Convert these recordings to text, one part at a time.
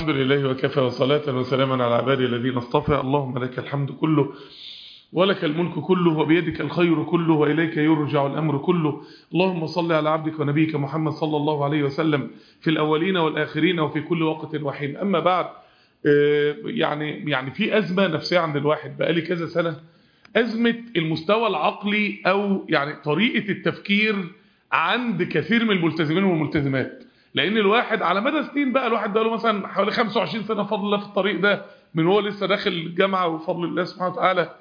الحمد لله وكفى وصلاة وسلاما على عبادي الذين اصطفى اللهم لك الحمد كله ولك الملك كله وبيدك الخير كله وإليك يرجع الأمر كله اللهم صل على عبدك ونبيك محمد صلى الله عليه وسلم في الأولين والآخرين وفي كل وقت وحين أما بعد يعني يعني في أزمة نفسية عند الواحد بقالي كذا سنة أزمة المستوى العقلي أو يعني طريقة التفكير عند كثير من الملتزمين والملتزمات لان الواحد على مدى سنين بقى الواحد بقى له مثلا حوالي 25 سنه بفضل الله في الطريق ده من هو لسه داخل الجامعه وفضل الله سبحانه وتعالى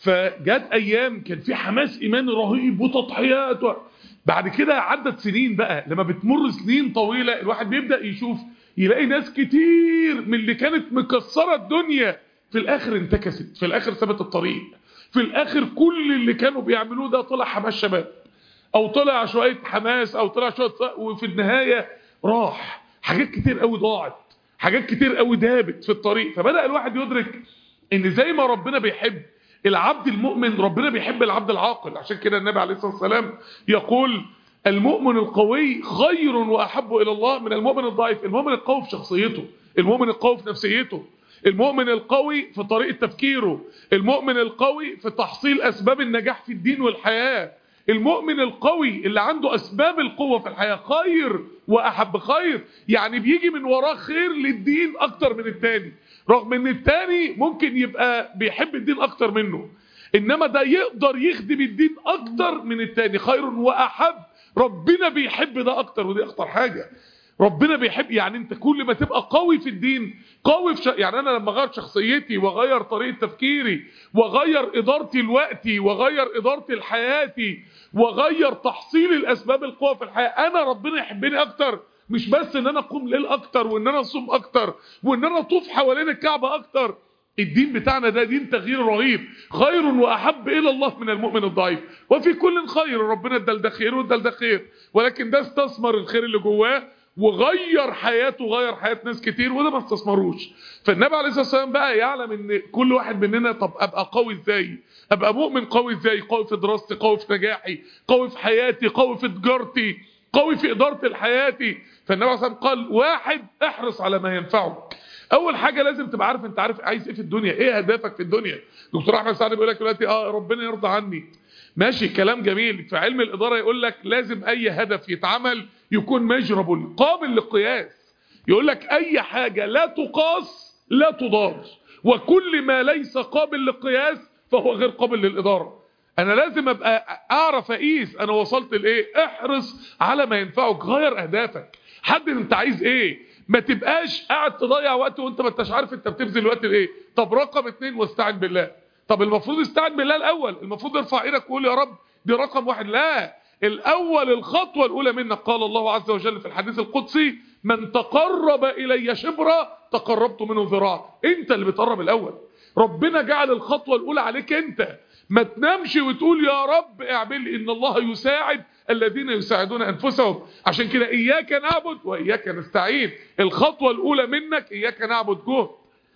فجات ايام كان في حماس ايماني رهيب وتضحيات و... بعد كده عدت سنين بقى لما بتمر سنين طويله الواحد بيبدا يشوف يلاقي ناس كتير من اللي كانت مكسره الدنيا في الاخر انتكست في الاخر سابت الطريق في الاخر كل اللي كانوا بيعملوه ده طلع حماس شباب او طلع شويه حماس او طلع شويه وفي النهايه راح حاجات كتير قوي ضاعت حاجات كتير قوي دابت في الطريق فبدأ الواحد يدرك ان زي ما ربنا بيحب العبد المؤمن ربنا بيحب العبد العاقل عشان كده النبي عليه الصلاة والسلام يقول المؤمن القوي خير وأحب إلى الله من المؤمن الضعيف المؤمن القوي في شخصيته المؤمن القوي في نفسيته المؤمن القوي في طريقة تفكيره المؤمن القوي في تحصيل أسباب النجاح في الدين والحياة المؤمن القوي اللي عنده أسباب القوة في الحياة خير وأحب خير يعني بيجي من وراه خير للدين أكتر من التاني رغم ان التاني ممكن يبقى بيحب الدين أكتر منه إنما ده يقدر يخدم الدين أكتر من التاني خير وأحب ربنا بيحب ده أكتر ودي أخطر حاجة ربنا بيحب يعني انت كل ما تبقى قوي في الدين قوي في ش... يعني انا لما اغير شخصيتي واغير طريقه تفكيري واغير ادارتي لوقتي واغير ادارتي لحياتي واغير تحصيل الاسباب القوه في الحياه انا ربنا يحبني اكتر مش بس ان انا اقوم ليل اكتر وان انا اصوم اكتر وان انا اطوف حوالين الكعبه اكتر الدين بتاعنا ده دين تغيير رهيب خير واحب الى الله من المؤمن الضعيف وفي كل خير ربنا ادال ده خير وادال ده خير ولكن ده استثمر الخير اللي جواه وغير حياته وغير حياة ناس كتير وده ما استثمروش فالنبي عليه الصلاة والسلام بقى يعلم ان كل واحد مننا طب ابقى قوي ازاي ابقى مؤمن قوي ازاي قوي في دراستي قوي في نجاحي قوي في حياتي قوي في تجارتي قوي في ادارتي لحياتي فالنبي عليه الصلاة والسلام قال واحد احرص على ما ينفعك اول حاجة لازم تبقى عارف انت عارف عايز ايه في الدنيا ايه هدفك في الدنيا دكتور احمد سعد بيقول لك دلوقتي اه ربنا يرضى عني ماشي كلام جميل في علم الإدارة يقول لك لازم أي هدف يتعمل يكون مجرب قابل للقياس يقول لك أي حاجة لا تقاس لا تضار وكل ما ليس قابل للقياس فهو غير قابل للإدارة أنا لازم أبقى أعرف أقيس أنا وصلت لإيه احرص على ما ينفعك غير أهدافك حدد أنت عايز إيه ما تبقاش قاعد تضيع وقت وانت ما انتش عارف انت بتبذل وقت لايه طب رقم اتنين واستعن بالله طب المفروض استعن بالله الاول المفروض ارفع ايدك وقول يا رب دي رقم واحد لا الاول الخطوة الاولى منك قال الله عز وجل في الحديث القدسي من تقرب الي شبرا تقربت منه ذراع انت اللي بتقرب الاول ربنا جعل الخطوة الاولى عليك انت ما تنامش وتقول يا رب اعمل لي ان الله يساعد الذين يساعدون انفسهم عشان كده اياك نعبد واياك نستعين الخطوة الاولى منك اياك نعبد جهد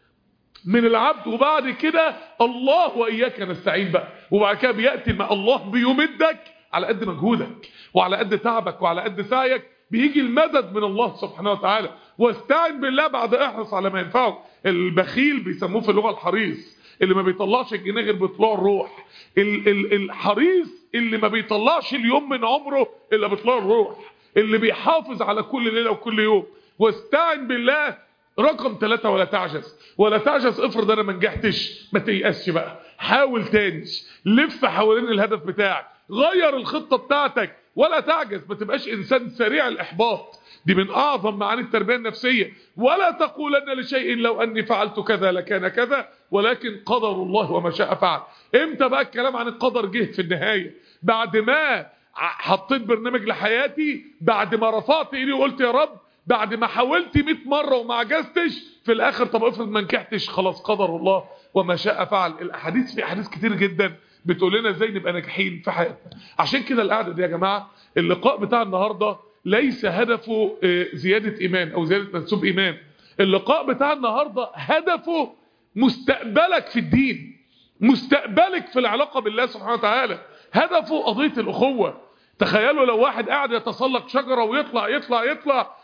من العبد وبعد كده الله وإياك نستعين بقى وبعد كده بيأتي ما الله بيمدك على قد مجهودك وعلى قد تعبك وعلى قد سعيك بيجي المدد من الله سبحانه وتعالى واستعن بالله بعد احرص على ما ينفعك البخيل بيسموه في اللغة الحريص اللي ما بيطلعش الجنيه غير بطلوع الروح ال ال الحريص اللي ما بيطلعش اليوم من عمره الا بطلوع الروح اللي بيحافظ على كل ليلة وكل يوم واستعن بالله رقم ثلاثة ولا تعجز ولا تعجز افرض انا ما نجحتش ما تيأسش بقى حاول تاني لف حوالين الهدف بتاعك غير الخطة بتاعتك ولا تعجز ما تبقاش انسان سريع الاحباط دي من اعظم معاني التربية النفسية ولا تقولن لشيء لو اني فعلت كذا لكان كذا ولكن قدر الله وما شاء فعل امتى بقى الكلام عن القدر جه في النهاية بعد ما حطيت برنامج لحياتي بعد ما رفعت ايدي وقلت يا رب بعد ما حاولت 100 مرة وما عجزتش في الاخر طب افرض ما نجحتش خلاص قدر الله وما شاء فعل الاحاديث في احاديث كتير جدا بتقول لنا ازاي نبقى ناجحين في حياتنا عشان كده القعده دي يا جماعه اللقاء بتاع النهارده ليس هدفه زياده ايمان او زياده منسوب ايمان اللقاء بتاع النهارده هدفه مستقبلك في الدين مستقبلك في العلاقه بالله سبحانه وتعالى هدفه قضيه الاخوه تخيلوا لو واحد قاعد يتسلق شجره ويطلع يطلع يطلع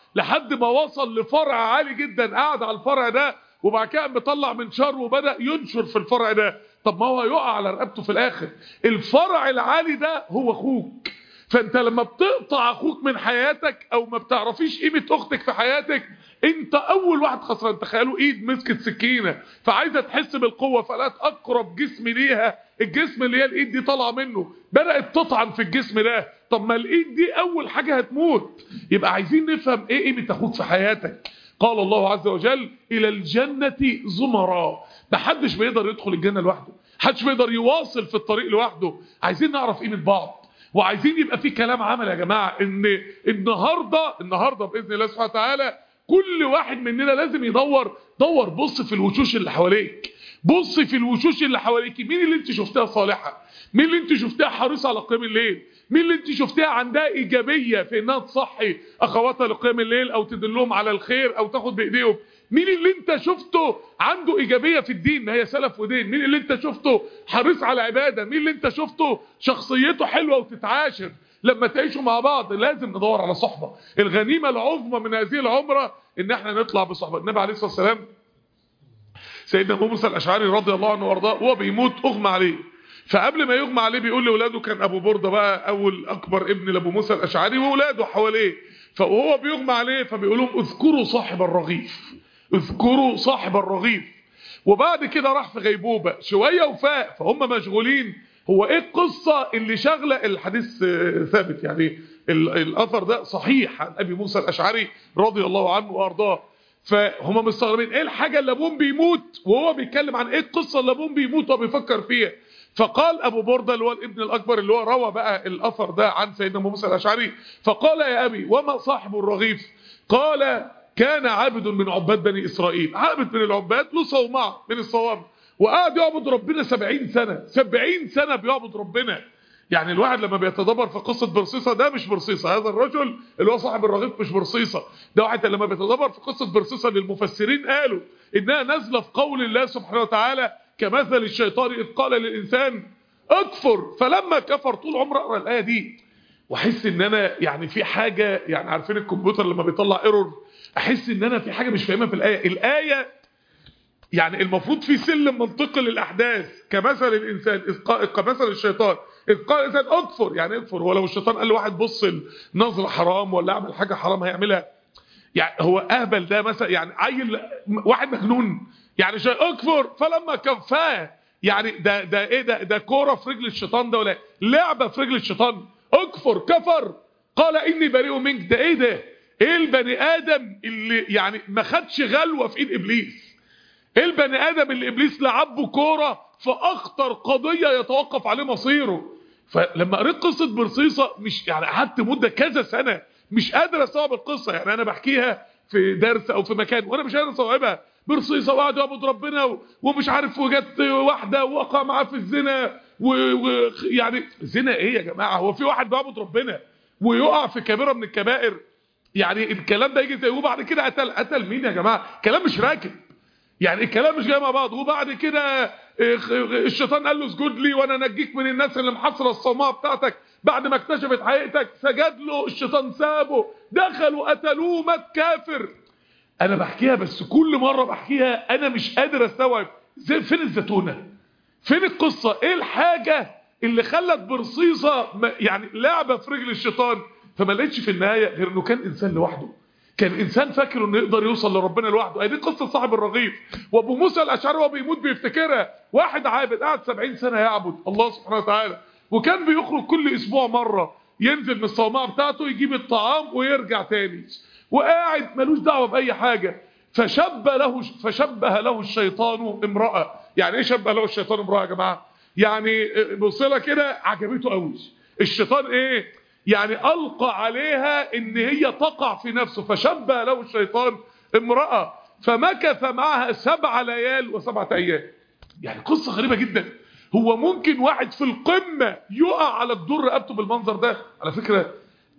لحد ما وصل لفرع عالي جدا قاعد على الفرع ده وبعد كده مطلع منشار وبدا ينشر في الفرع ده طب ما هو يقع على رقبته في الاخر الفرع العالي ده هو اخوك فانت لما بتقطع اخوك من حياتك او ما بتعرفيش قيمه اختك في حياتك انت اول واحد خسران تخيلوا ايد مسكت سكينه فعايزه تحس بالقوه فلقت اقرب جسم ليها الجسم اللي هي الايد دي طالعه منه بدات تطعن في الجسم ده طب ما الايد دي اول حاجه هتموت يبقى عايزين نفهم ايه قيمه اخوك في حياتك قال الله عز وجل الى الجنه زمرا محدش بيقدر يدخل الجنه لوحده محدش بيقدر يواصل في الطريق لوحده عايزين نعرف قيمه بعض وعايزين يبقى في كلام عمل يا جماعه ان النهارده النهارده باذن الله سبحانه وتعالى كل واحد مننا لازم يدور دور بص في الوشوش اللي حواليك بص في الوشوش اللي حواليك مين اللي انت شفتها صالحه مين اللي انت شفتها حريصه على قيام الليل مين اللي انت شفتها عندها ايجابيه في انها تصحي اخواتها لقيام الليل او تدلهم على الخير او تاخد بايديهم مين اللي انت شفته عنده ايجابيه في الدين ما هي سلف ودين مين اللي انت شفته حريص على عباده مين اللي انت شفته شخصيته حلوه وتتعاشر لما تعيشوا مع بعض لازم ندور على صحبه الغنيمه العظمى من هذه العمره ان احنا نطلع بصحبه النبي عليه الصلاه والسلام سيدنا ابو موسى الاشعري رضي الله عنه وارضاه وهو بيموت اغمى عليه فقبل ما يغمى عليه بيقول لاولاده كان ابو برده بقى اول اكبر ابن لابو موسى الاشعري واولاده حواليه فهو بيغمى عليه فبيقول لهم اذكروا صاحب الرغيف اذكروا صاحب الرغيف وبعد كده راح في غيبوبه شويه وفاق فهم مشغولين هو ايه القصه اللي شغله الحديث ثابت يعني الاثر ده صحيح عن ابي موسى الاشعري رضي الله عنه وارضاه فهم مستغربين ايه الحاجه اللي ابوهم بيموت وهو بيتكلم عن ايه القصه اللي ابوهم بيموت وهو بيفكر فيها فقال ابو برده اللي هو الابن الاكبر اللي هو روى بقى الاثر ده عن سيدنا ابو موسى الاشعري فقال يا ابي وما صاحب الرغيف قال كان عابد من عباد بني اسرائيل عابد من العباد له صومعه من الصوام وقعد يعبد ربنا سبعين سنة سبعين سنة بيعبد ربنا يعني الواحد لما بيتدبر في قصة برصيصة ده مش برصيصة هذا الرجل اللي هو صاحب الرغيف مش برصيصة ده واحد لما بيتدبر في قصة برصيصة للمفسرين قالوا انها نازلة في قول الله سبحانه وتعالى كمثل الشيطان اذ قال للانسان اكفر فلما كفر طول عمره اقرا الايه دي واحس ان انا يعني في حاجه يعني عارفين الكمبيوتر لما بيطلع ايرور احس ان انا في حاجه مش فاهمها في الايه الايه يعني المفروض في سلم منطقي للاحداث كمثل الانسان كمثل الشيطان اذ قال الانسان اكفر يعني اكفر هو لو الشيطان قال لواحد بص نظره حرام ولا اعمل حاجه حرام هيعملها يعني هو اهبل ده مثلا يعني عيل واحد مجنون يعني شيء اكفر فلما كفاه يعني ده ده ايه ده ده كوره في رجل الشيطان ده ولا لعبه في رجل الشيطان اكفر كفر قال اني بريء منك ده ايه ده ايه البني ادم اللي يعني ما خدش غلوه في ايد ابليس ايه البني ادم اللي ابليس لعبه كوره في اخطر قضيه يتوقف عليه مصيره فلما قريت قصه برصيصه مش يعني قعدت مده كذا سنه مش قادر استوعب القصه يعني انا بحكيها في درس او في مكان وانا مش قادر استوعبها برصيصه وقعد يعبد ربنا ومش عارف وجت واحده وقع معاه في الزنا ويعني زنا ايه يا جماعه هو في واحد بيعبد ربنا ويقع في كبيره من الكبائر يعني الكلام ده يجي زي وبعد كده قتل قتل مين يا جماعه كلام مش راكب يعني الكلام مش جاي مع بعض وبعد كده الشيطان قال له اسجد لي وانا انجيك من الناس اللي محصره الصومعه بتاعتك بعد ما اكتشفت حقيقتك سجد له الشيطان سابه دخلوا قتلوه مات كافر انا بحكيها بس كل مره بحكيها انا مش قادر استوعب زي فين الزتونه فين القصه ايه الحاجه اللي خلت برصيصه يعني لعبه في رجل الشيطان فما لقيتش في النهايه غير انه كان انسان لوحده كان انسان فاكر انه يقدر يوصل لربنا لوحده دي قصه صاحب الرغيف وابو موسى الاشعري وهو بيموت بيفتكرها واحد عابد قعد 70 سنه يعبد الله سبحانه وتعالى وكان بيخرج كل اسبوع مره ينزل من الصومعه بتاعته يجيب الطعام ويرجع تاني وقاعد ملوش دعوه باي حاجه فشبه له فشبه له الشيطان امراه يعني ايه شبه له الشيطان امراه يا جماعه يعني بص لها كده عجبته قوي الشيطان ايه يعني ألقى عليها ان هي تقع في نفسه فشبه له الشيطان امرأة فمكث معها سبع ليال وسبعة ايام يعني قصة غريبة جدا هو ممكن واحد في القمة يقع على جدور رقبته بالمنظر ده على فكرة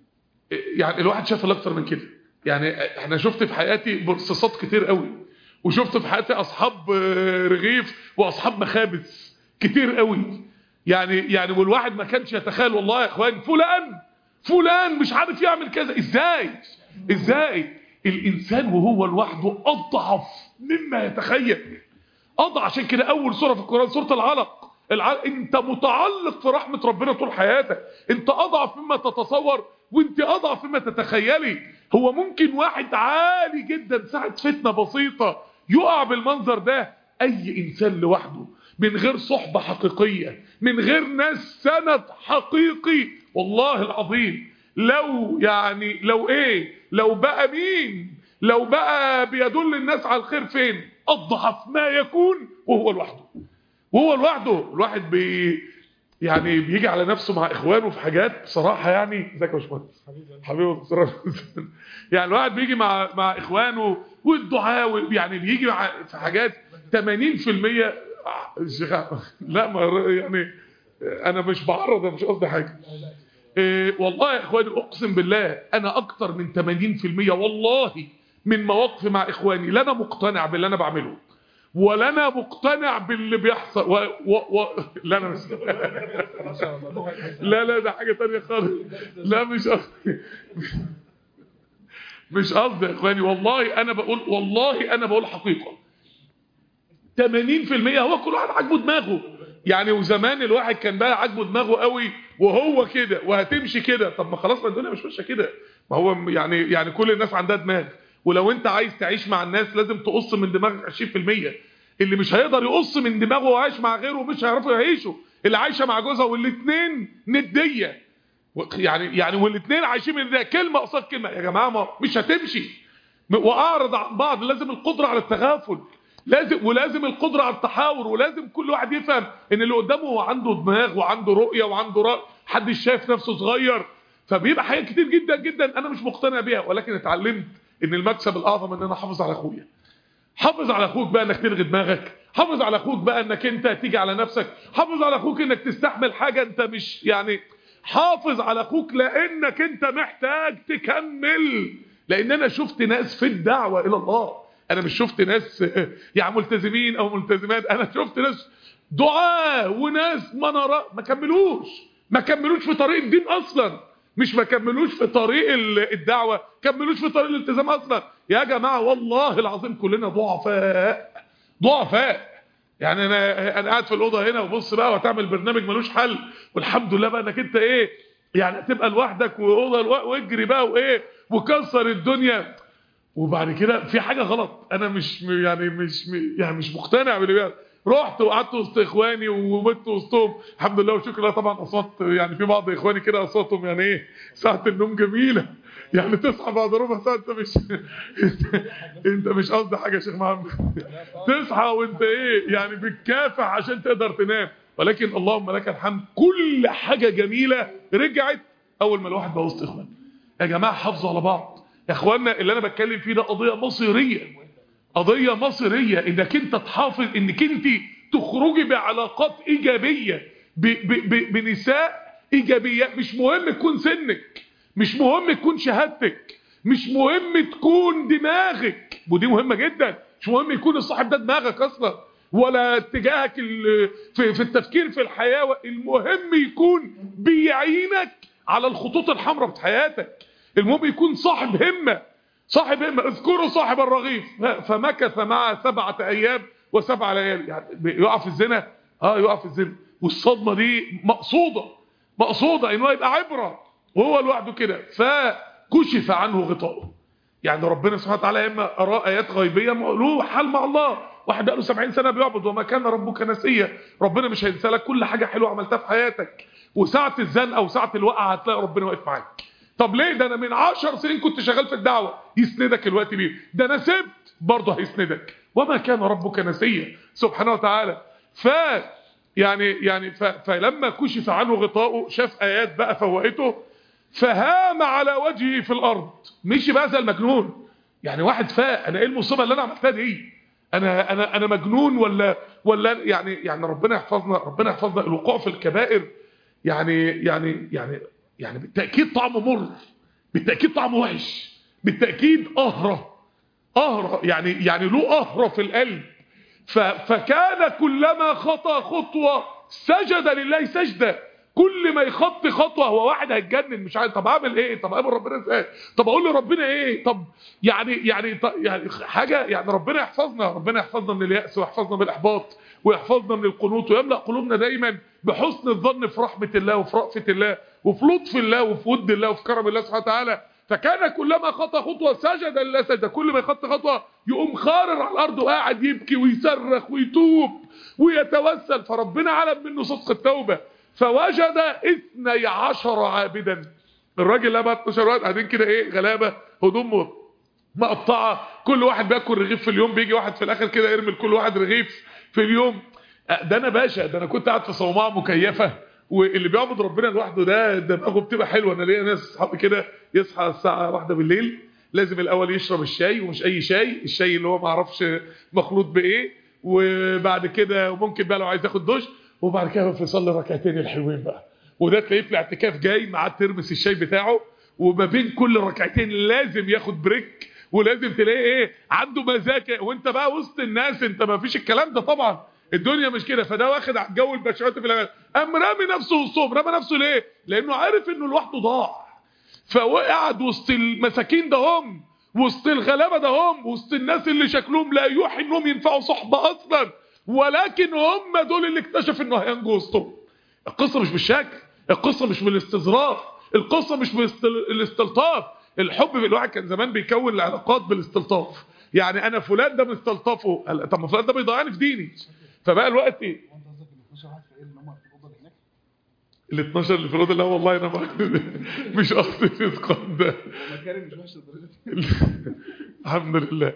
يعني الواحد شاف اكتر من كده يعني احنا شفت في حياتي برصاصات كتير قوي وشفت في حياتي اصحاب رغيف واصحاب مخابز كتير قوي يعني يعني والواحد ما كانش يتخيل والله يا اخوان فلان فلان مش عارف يعمل كذا ازاي ازاي الانسان وهو لوحده اضعف مما يتخيل اضعف عشان كده اول سوره في القران سوره العلق العلق انت متعلق في رحمه ربنا طول حياتك انت اضعف مما تتصور وانت اضعف مما تتخيلي هو ممكن واحد عالي جدا ساعه فتنه بسيطه يقع بالمنظر ده اي انسان لوحده من غير صحبه حقيقيه من غير ناس سند حقيقي والله العظيم لو يعني لو ايه لو بقى مين لو بقى بيدل الناس على الخير فين اضعف ما يكون وهو لوحده وهو لوحده الواحد بي يعني بيجي على نفسه مع اخوانه في حاجات بصراحه يعني ازيك يا باشمهندس حبيبي دكتور يعني الواحد بيجي مع مع اخوانه والدعاء يعني بيجي مع في حاجات 80% الشيخ لا ما يعني انا مش بعرض انا مش قصدي حاجه إيه والله يا اخواني اقسم بالله انا اكتر من 80% والله من مواقفي مع اخواني لا انا مقتنع باللي انا بعمله ولا انا مقتنع باللي بيحصل و... و... و... لا انا مش لا لا ده حاجه تانية خالص لا مش قصدي مش قصدي يا اخواني والله انا بقول والله انا بقول حقيقه 80% هو كل واحد عاجبه دماغه يعني وزمان الواحد كان بقى عاجبه دماغه قوي وهو كده وهتمشي كده طب ما خلاص ما الدنيا مش ماشيه كده ما هو يعني يعني كل الناس عندها دماغ ولو انت عايز تعيش مع الناس لازم تقص من دماغك 20% اللي مش هيقدر يقص من دماغه وعايش مع غيره مش هيعرفوا يعيشوا اللي عايشه مع جوزها والاثنين نديه يعني يعني والاثنين عايشين من ده كلمه قصاد كلمه يا جماعه ما مش هتمشي واعرض عن بعض لازم القدره على التغافل لازم ولازم القدره على التحاور ولازم كل واحد يفهم ان اللي قدامه هو عنده دماغ وعنده رؤيه وعنده راي حد شايف نفسه صغير فبيبقى حاجات كتير جدا جدا انا مش مقتنع بيها ولكن اتعلمت ان المكسب الاعظم ان انا احافظ على اخويا حافظ على اخوك بقى انك تلغي دماغك حافظ على اخوك بقى انك انت تيجي على نفسك حافظ على اخوك انك تستحمل حاجه انت مش يعني حافظ على اخوك لانك انت محتاج تكمل لان انا شفت ناس في الدعوه الى الله انا مش شفت ناس يعني ملتزمين او ملتزمات انا شفت ناس دعاة وناس منارات ما كملوش ما كملوش في طريق الدين اصلا مش ما كملوش في طريق الدعوة كملوش في طريق الالتزام اصلا يا جماعة والله العظيم كلنا ضعفاء ضعفاء يعني انا انا قاعد في الاوضه هنا وبص بقى وتعمل برنامج ملوش حل والحمد لله بقى انك انت ايه يعني تبقى لوحدك واوضه واجري بقى وايه وكسر الدنيا وبعد كده في حاجه غلط انا مش يعني مش يعني مش مقتنع باللي بيحصل رحت وقعدت وسط اخواني وبت وسطهم الحمد لله وشكرا لله طبعا اصوات يعني في بعض اخواني كده اصواتهم يعني ايه ساعه النوم جميله يعني تصحى بعد ربع ساعه انت مش انت مش قصدي حاجه يا شيخ محمد تصحى وانت ايه يعني بتكافح عشان تقدر تنام ولكن اللهم لك الحمد كل حاجه جميله رجعت اول ما الواحد بقى وسط اخوانه يا جماعه حافظوا على بعض يا اخوانا اللي انا بتكلم فيه ده قضيه مصيريه قضيه مصيريه انك انت تحافظ انك انت تخرجي بعلاقات ايجابيه ب ب ب بنساء ايجابيه مش مهم تكون سنك مش مهم تكون شهادتك مش مهم تكون دماغك ودي مهمه جدا مش مهم يكون الصاحب ده دماغك اصلا ولا اتجاهك في, في التفكير في الحياه المهم يكون بيعينك على الخطوط الحمراء بتاعت حياتك المهم يكون صاحب همة صاحب همة اذكروا صاحب الرغيف فمكث معه سبعة ايام وسبع ليالي يعني يقع في الزنا اه يقع في الزنا والصدمة دي مقصودة مقصودة انه يبقى عبرة وهو لوحده كده فكشف عنه غطاؤه يعني ربنا سبحانه وتعالى اما ارى ايات غيبيه له حال مع الله واحد بقى له 70 سنه بيعبد وما كان ربك نسيا ربنا مش هينسى لك كل حاجه حلوه عملتها في حياتك وساعه الزنقه وساعه الوقعه هتلاقي ربنا واقف معاك طب ليه ده انا من عشر سنين كنت شغال في الدعوة يسندك الوقت بيه ده انا سبت برضه هيسندك وما كان ربك نسيا سبحانه وتعالى ف يعني يعني ف... فلما كشف عنه غطاؤه شاف ايات بقى فوقته فهام على وجهه في الارض مشي بقى زي المجنون يعني واحد فاق انا ايه المصيبه اللي انا عملتها دي انا انا انا مجنون ولا ولا يعني يعني ربنا يحفظنا ربنا يحفظنا الوقوع في الكبائر يعني يعني يعني يعني بالتأكيد طعمه مر بالتأكيد طعمه وحش بالتأكيد أهرة أهرة يعني يعني له أهرة في القلب فكان كلما خطى خطوة سجد لله سجدة كل ما يخطي خطوه هو واحد هيتجنن مش عارف طب اعمل ايه طب اقابل ربنا ازاي طب اقول لربنا ايه طب يعني يعني ط- يعني حاجه يعني ربنا يحفظنا ربنا يحفظنا من الياس ويحفظنا من الاحباط ويحفظنا من القنوط ويملا قلوبنا دايما بحسن الظن في رحمه الله وفي رأفه الله وفي لطف الله وفي ود الله وفي كرم الله سبحانه وتعالى فكان كلما خطى خطوه سجد لله سجد كل ما يخطي خطوه يقوم خارر على الارض وقاعد يبكي ويصرخ ويتوب ويتوسل فربنا علم منه صدق التوبه فوجد اثني عشر عابدا الراجل لما 12 واحد قاعدين كده ايه غلابه هدومهم مقطعه كل واحد بياكل رغيف في اليوم بيجي واحد في الاخر كده يرمي لكل واحد رغيف في اليوم أه، ده انا باشا ده انا كنت قاعد في صومعه مكيفه واللي بيعبد ربنا لوحده ده دماغه بتبقى حلوه انا ليا ناس اصحابي كده يصحى الساعه واحدة بالليل لازم الاول يشرب الشاي ومش اي شاي الشاي اللي هو ما اعرفش مخلوط بايه وبعد كده وممكن بقى لو عايز ياخد دش وبعد كده في يصلي ركعتين الحلوين بقى وده تلاقيه في الاعتكاف جاي معاه ترمس الشاي بتاعه وما بين كل ركعتين لازم ياخد بريك ولازم تلاقيه ايه عنده مزاج وانت بقى وسط الناس انت ما فيش الكلام ده طبعا الدنيا مش كده فده واخد على الجو البشوات في الأمان. قام رامي نفسه وصوم رمى نفسه ليه لانه عارف انه لوحده ضاع فقعد وسط المساكين ده هم وسط الغلابه ده هم وسط الناس اللي شكلهم لا يوحي انهم ينفعوا صحبه اصلا ولكن هم دول اللي اكتشف انه هينجو وسطهم القصه مش بالشكل القصه مش بالاستظراف القصه مش بالاستلطاف الحب الواحد كان زمان بيكون العلاقات بالاستلطاف يعني انا فلان ده مستلطفه قال- طب ما فلان ده بيضيعني في ديني فبقى الوقت وانت قصدك ال 12 واحد في ايه اللي هم في الاوضه اللي هناك؟ ال 12 اللي في الأوضة لا والله انا ما مش قصدي في اسقاط ده مكارم مش وحشه لدرجه دي. الحمد لله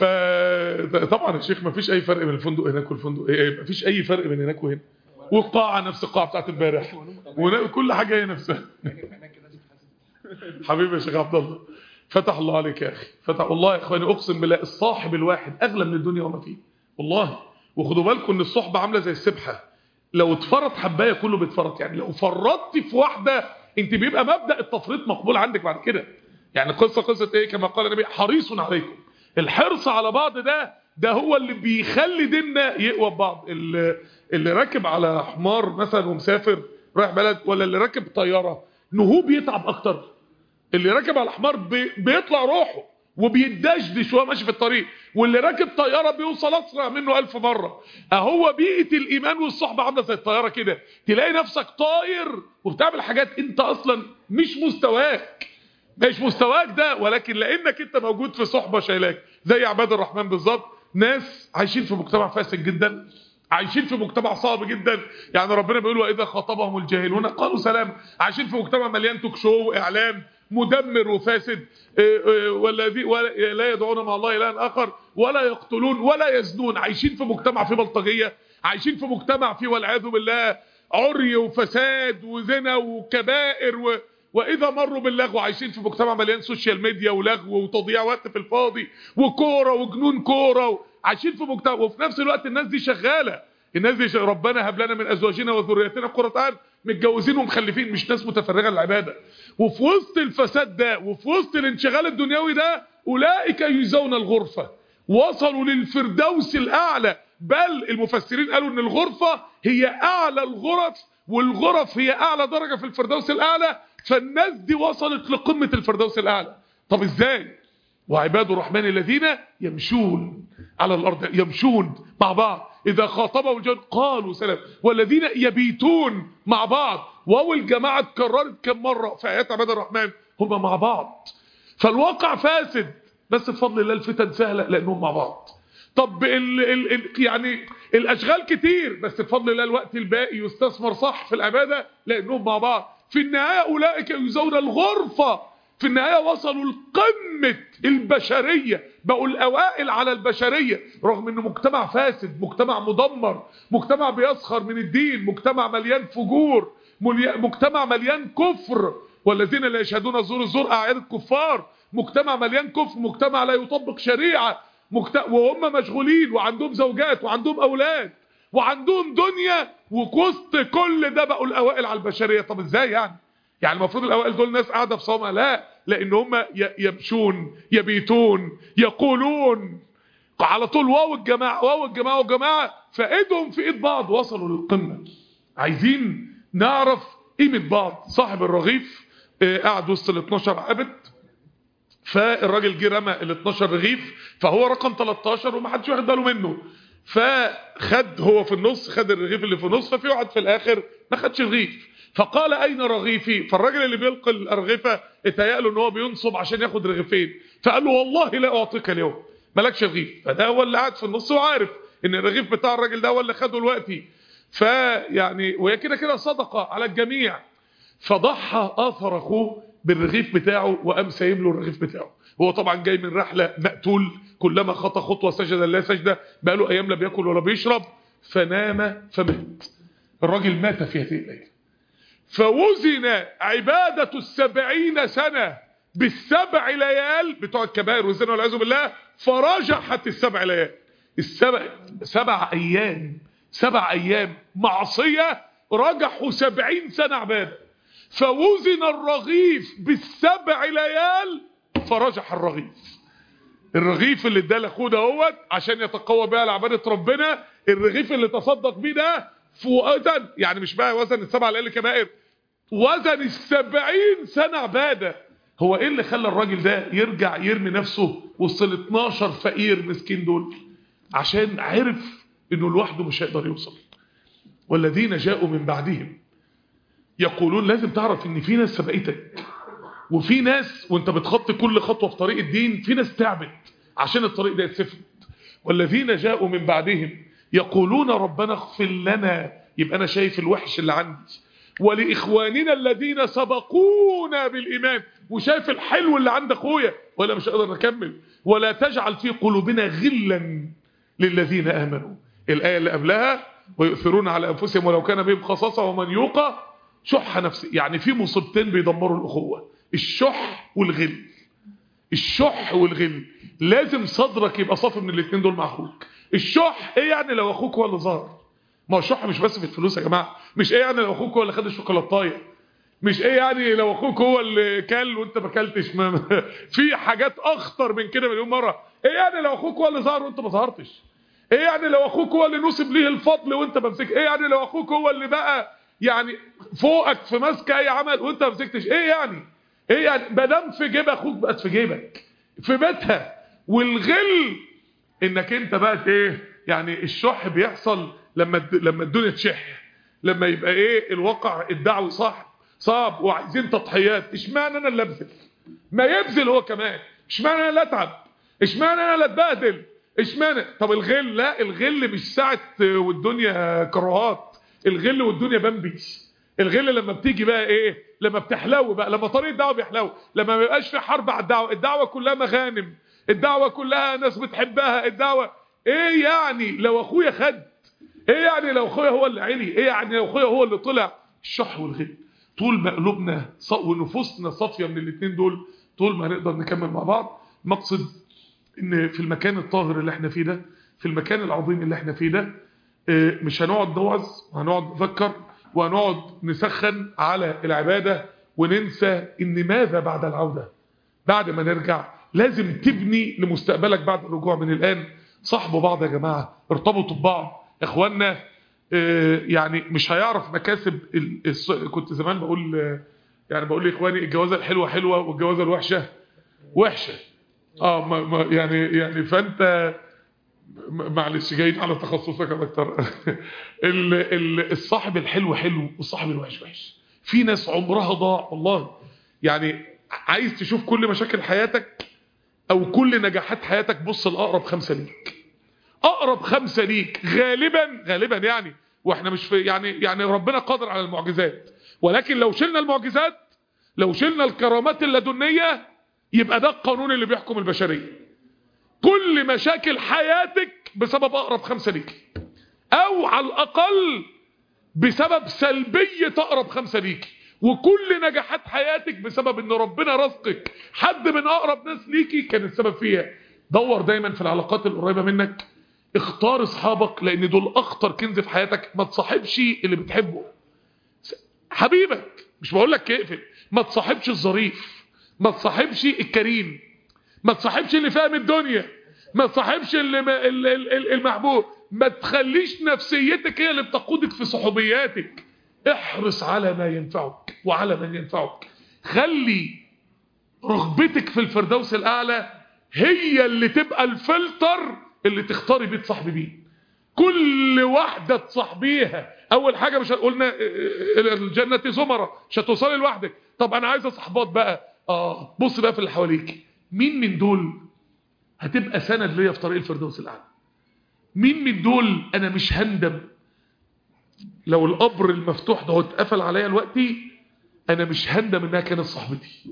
فطبعا يا شيخ ما فيش اي فرق بين الفندق هناك والفندق ما فيش اي فرق بين هناك وهنا والقاعه نفس القاعه بتاعت امبارح وكل حاجه هي نفسها هناك كده تتحسب حبيبي يا شيخ عبد الله فتح الله عليك يا اخي فتح والله يا اخواني اقسم بالله الصاحب الواحد اغلى من الدنيا وما فيه والله وخدوا بالكم ان الصحبه عامله زي السبحه لو اتفرط حبايه كله بيتفرط يعني لو فرطت في واحده انت بيبقى مبدا التفريط مقبول عندك بعد كده يعني قصه قصه ايه كما قال النبي حريص عليكم الحرص على بعض ده ده هو اللي بيخلي ديننا يقوى ببعض اللي, اللي راكب على حمار مثلا ومسافر رايح بلد ولا اللي راكب طياره نهوب يتعب اكتر اللي راكب على حمار بي بيطلع روحه وبيدشدش وهو ماشي في الطريق واللي راكب طياره بيوصل اسرع منه ألف مره اهو بيئه الايمان والصحبه عامله زي الطياره كده تلاقي نفسك طاير وبتعمل حاجات انت اصلا مش مستواك مش مستواك ده ولكن لانك انت موجود في صحبه شايلاك زي عباد الرحمن بالظبط ناس عايشين في مجتمع فاسد جدا عايشين في مجتمع صعب جدا يعني ربنا بيقول واذا خاطبهم الجاهلون قالوا سلام عايشين في مجتمع مليان توك شو واعلام مدمر وفاسد إيه إيه والذي ولا- لا يدعون مع الله الها اخر ولا يقتلون ولا يزنون عايشين في مجتمع فيه بلطجيه عايشين في مجتمع فيه والعياذ بالله عري وفساد وزنا وكبائر و واذا مروا باللغو عايشين في مجتمع مليان سوشيال ميديا ولغو وتضييع وقت في الفاضي وكوره وجنون كوره و... عايشين في مجتمع وفي نفس الوقت الناس دي شغاله الناس دي شغالة. ربنا هب لنا من ازواجنا وذرياتنا قرة اعين متجوزين ومخلفين مش ناس متفرغه للعباده وفي وسط الفساد ده وفي وسط الانشغال الدنيوي ده اولئك يجزون الغرفه وصلوا للفردوس الاعلى بل المفسرين قالوا ان الغرفه هي اعلى الغرف والغرف هي اعلى درجه في الفردوس الاعلى فالناس دي وصلت لقمه الفردوس الاعلى طب ازاي وعباد الرحمن الذين يمشون على الارض يمشون مع بعض اذا خاطبهم الجن قالوا سلام والذين يبيتون مع بعض واو الجماعه اتكررت كم مره في ايات عباد الرحمن هم مع بعض فالواقع فاسد بس بفضل الله الفتن سهله لانهم مع بعض طب ال ال ال يعني الاشغال كتير بس بفضل الله الوقت الباقي يستثمر صح في العباده لانهم مع بعض في النهايه اولئك يجزون الغرفه في النهايه وصلوا لقمه البشريه بقوا الاوائل على البشريه رغم انه مجتمع فاسد مجتمع مدمر مجتمع بيسخر من الدين مجتمع مليان فجور ملي- مجتمع مليان كفر والذين لا يشهدون الزور الزور اعياد الكفار مجتمع مليان كفر مجتمع لا يطبق شريعه مجت... وهم مشغولين وعندهم زوجات وعندهم اولاد وعندهم دنيا ووسط كل ده بقوا الاوائل على البشريه طب ازاي يعني يعني المفروض الاوائل دول ناس قاعده في صومعه لا لان هم ي- يمشون يبيتون يقولون على طول واو الجماعه واو الجماعه والجماعه فايدهم في ايد بعض وصلوا للقمه عايزين نعرف قيمة بعض صاحب الرغيف آه، قعد وسط ال 12 عبد فالراجل جه رمى ال 12 رغيف فهو رقم 13 ومحدش واخد باله منه فخد هو في النص خد الرغيف اللي في النص ففي واحد في الاخر ما خدش رغيف فقال اين رغيفي فالراجل اللي بيلقي الارغفه اتهيأ له ان هو بينصب عشان ياخد رغيفين فقال له والله لا اعطيك اليوم مالكش رغيف فده هو اللي قاعد في النص وعارف ان الرغيف بتاع الراجل ده هو اللي خده دلوقتي فيعني وهي كده كده صدقه على الجميع فضحى اثر اخوه بالرغيف بتاعه وقام سايب له الرغيف بتاعه هو طبعا جاي من رحله مقتول كلما خطى خطوه سجد لا سجده بقاله ايام لا بياكل ولا بيشرب فنام فمات الراجل مات في هذه الليله فوزن عباده السبعين سنه بالسبع ليال بتوع الكبائر والزنا والعياذ بالله فرجحت السبع ليال السبع سبع ايام سبع ايام معصيه رجحوا سبعين سنه عباده فوزن الرغيف بالسبع ليال فرجح الرغيف الرغيف اللي اداه لاخوه دهوت عشان يتقوى بيها لعباده ربنا الرغيف اللي تصدق بيه ده في وزن يعني مش بقى وزن السبع ليالي كبائر وزن السبعين سنة عبادة هو ايه اللي خلى الراجل ده يرجع يرمي نفسه وسط ال 12 فقير مسكين دول عشان عرف انه لوحده مش هيقدر يوصل والذين جاءوا من بعدهم يقولون لازم تعرف ان في ناس سبقتك وفي ناس وانت بتخطي كل خطوة في طريق الدين في ناس تعبت عشان الطريق ده يتسفل والذين جاءوا من بعدهم يقولون ربنا اغفر لنا يبقى انا شايف الوحش اللي عندي ولإخواننا الذين سبقونا بالإيمان وشايف الحلو اللي عند أخويا ولا مش قادر نكمل ولا تجعل في قلوبنا غلا للذين آمنوا الآية اللي قبلها ويؤثرون على أنفسهم ولو كان بهم خصاصة ومن يوقى شح نفسه يعني في مصيبتين بيدمروا الأخوة الشح والغل الشح والغل لازم صدرك يبقى صافي من الاثنين دول مع اخوك الشح ايه يعني لو اخوك هو اللي ظهر ما هو الشح مش بس في الفلوس يا جماعه مش ايه يعني لو اخوك هو اللي خد الشوكولاتايه مش ايه يعني لو اخوك هو اللي كل وانت ما اكلتش ما في حاجات اخطر من كده مليون مره ايه يعني لو اخوك هو اللي ظهر وانت ما ظهرتش ايه يعني لو اخوك هو اللي نسب ليه الفضل وانت ما مسكت ايه يعني لو اخوك هو اللي بقى يعني فوقك في ماسك اي عمل وانت ما مسكتش ايه يعني ايه يعني ما دام في جيب اخوك بقت في جيبك في بيتها والغل انك انت بقى ايه يعني الشح بيحصل لما الد- لما الدنيا تشح لما يبقى ايه الواقع الدعوي صعب صعب وعايزين تضحيات اشمعنى انا اللي ابذل ما يبذل هو كمان اشمعنى انا اللي اتعب اشمعنى انا اللي اتبهدل اشمعنى طب الغل لا الغل مش ساعه والدنيا كراهات الغل والدنيا بمبي الغل لما بتيجي بقى ايه لما بتحلو بقى لما طريق الدعوه بيحلو لما ما يبقاش في حرب على الدعوه الدعوه كلها مغانم الدعوه كلها ناس بتحبها الدعوه ايه يعني لو اخويا خد ايه يعني لو اخويا هو اللي علي ايه يعني لو اخويا هو اللي طلع الشح والغل طول ما قلوبنا ص- ونفوسنا صافيه من الاثنين دول طول ما هنقدر نكمل مع بعض مقصد ان في المكان الطاهر اللي احنا فيه ده في المكان العظيم اللي احنا فيه ده اه، مش هنقعد نوعظ وهنقعد نفكر وهنقعد نسخن على العبادة وننسى ان ماذا بعد العودة بعد ما نرجع لازم تبني لمستقبلك بعد الرجوع من الآن صاحبوا بعض يا جماعة ارتبطوا ببعض اخواننا اه، يعني مش هيعرف مكاسب ال- الص- كنت زمان بقول اه، يعني بقول لاخواني الجوازة الحلوة حلوة والجوازة الوحشة وحشة اه ما ما يعني يعني فانت م- معلش جايين على تخصصك يا دكتور ال- ال- الصاحب الحلو حلو والصاحب الوحش وحش في ناس عمرها ضاع والله يعني عايز تشوف كل مشاكل حياتك او كل نجاحات حياتك بص لاقرب خمسه ليك اقرب خمسه ليك غالبا غالبا يعني واحنا مش في يعني يعني ربنا قادر على المعجزات ولكن لو شلنا المعجزات لو شلنا الكرامات اللدنيه يبقى ده القانون اللي بيحكم البشريه كل مشاكل حياتك بسبب اقرب خمسه ليك او على الاقل بسبب سلبيه اقرب خمسه ليك وكل نجاحات حياتك بسبب ان ربنا رزقك حد من اقرب ناس ليكي كان السبب فيها دور دايما في العلاقات القريبه منك اختار اصحابك لان دول اخطر كنز في حياتك ما تصاحبش اللي بتحبه حبيبك مش بقول لك اقفل ما تصاحبش الظريف ما تصاحبش الكريم ما تصاحبش اللي فاهم الدنيا ما تصاحبش اللي ما ال- ال- ال- المحبوب ما تخليش نفسيتك هي اللي بتقودك في صحوبياتك احرص على ما ينفعك وعلى من ينفعك خلي رغبتك في الفردوس الأعلى هي اللي تبقى الفلتر اللي تختاري بيت صاحبي بيه كل واحدة تصاحبيها أول حاجة مش قلنا الجنة زمرة مش هتوصلي لوحدك طب أنا عايزة صحبات بقى آه بص بقى في اللي حواليك مين من دول هتبقى سند ليا في طريق الفردوس الأعلى مين من دول أنا مش هندم لو القبر المفتوح ده اتقفل عليا دلوقتي أنا مش هندم إنها كانت صاحبتي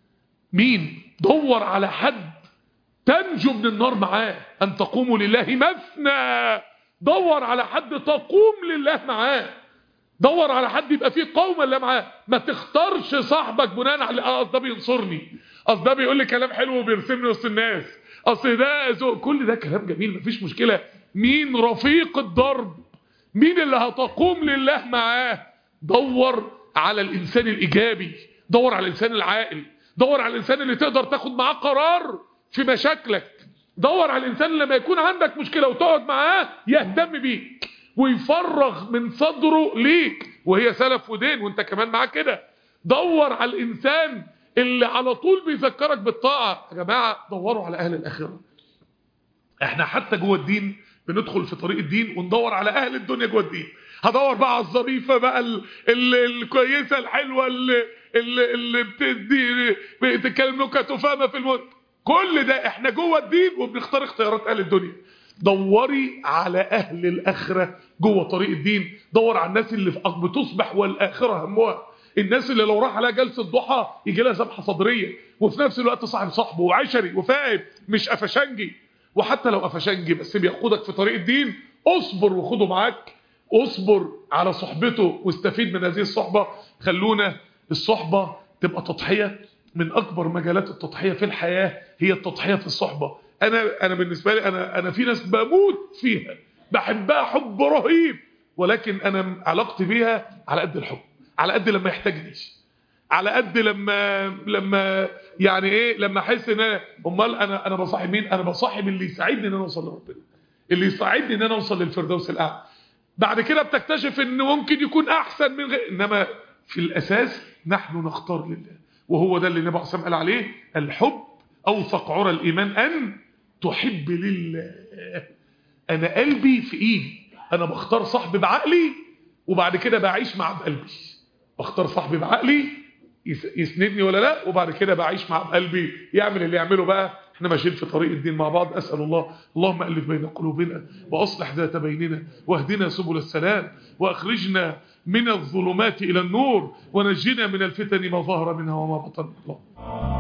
مين دور على حد تنجو من النار معاه أن تقوموا لله مثنى دور على حد تقوم لله معاه دور على حد يبقى فيه قوما اللي معاه ما تختارش صاحبك بناء على اه اصل ده بينصرني اصل ده بيقول لي كلام حلو وبيرسمني وسط الناس اصل ده ذوق كل ده كلام جميل مفيش مشكله مين رفيق الضرب مين اللي هتقوم لله معاه دور على الانسان الايجابي دور على الانسان العاقل دور على الانسان اللي تقدر تاخد معاه قرار في مشاكلك دور على الانسان اللي لما يكون عندك مشكله وتقعد معاه يهتم بيك ويفرغ من صدره ليك وهي سلف ودين وانت كمان معاه كده دور على الانسان اللي على طول بيذكرك بالطاعه يا جماعه دوروا على اهل الاخره احنا حتى جوه الدين بندخل في طريق الدين وندور على اهل الدنيا جوه الدين هدور بقى على الظريفه بقى ال ال الكويسه الحلوه اللي اللي, اللي بتدي بتتكلم نكت وفاهمه في الموت كل ده احنا جوه الدين وبنختار اختيارات اهل الدنيا دوري على اهل الاخره جوه طريق الدين دور على الناس اللي بتصبح والاخره همها الناس اللي لو راح عليها جلسه ضحى يجي لها ذبحه صدريه وفي نفس الوقت صاحب صاحبه وعشري وفاهم مش قفشنجي وحتى لو قفشنجي بس بياخدك في طريق الدين اصبر وخده معاك اصبر على صحبته واستفيد من هذه الصحبه خلونا الصحبه تبقى تضحيه من اكبر مجالات التضحيه في الحياه هي التضحيه في الصحبه انا انا بالنسبه لي انا انا في ناس بموت فيها بحبها حب رهيب ولكن انا علاقتي بيها على قد الحب على قد لما يحتاجني على قد لما لما يعني ايه لما احس ان انا امال انا انا بصاحب مين انا بصاحب اللي يساعدني ان انا اوصل لربنا اللي يساعدني ان انا اوصل للفردوس الاعلى بعد كده بتكتشف ان ممكن يكون احسن من غير انما في الاساس نحن نختار لله وهو ده اللي النبي عليه قال عليه الحب اوثق عرى الايمان ان تحب لله انا قلبي في ايدي انا بختار صاحبي بعقلي وبعد كده بعيش مع قلبي بختار صاحبي بعقلي يسندني ولا لا وبعد كده بعيش مع قلبي يعمل اللي يعمله بقى احنا ماشيين في طريق الدين مع بعض اسال الله اللهم الف بين قلوبنا واصلح ذات بيننا واهدنا سبل السلام واخرجنا من الظلمات الى النور ونجنا من الفتن ما ظهر منها وما بطن الله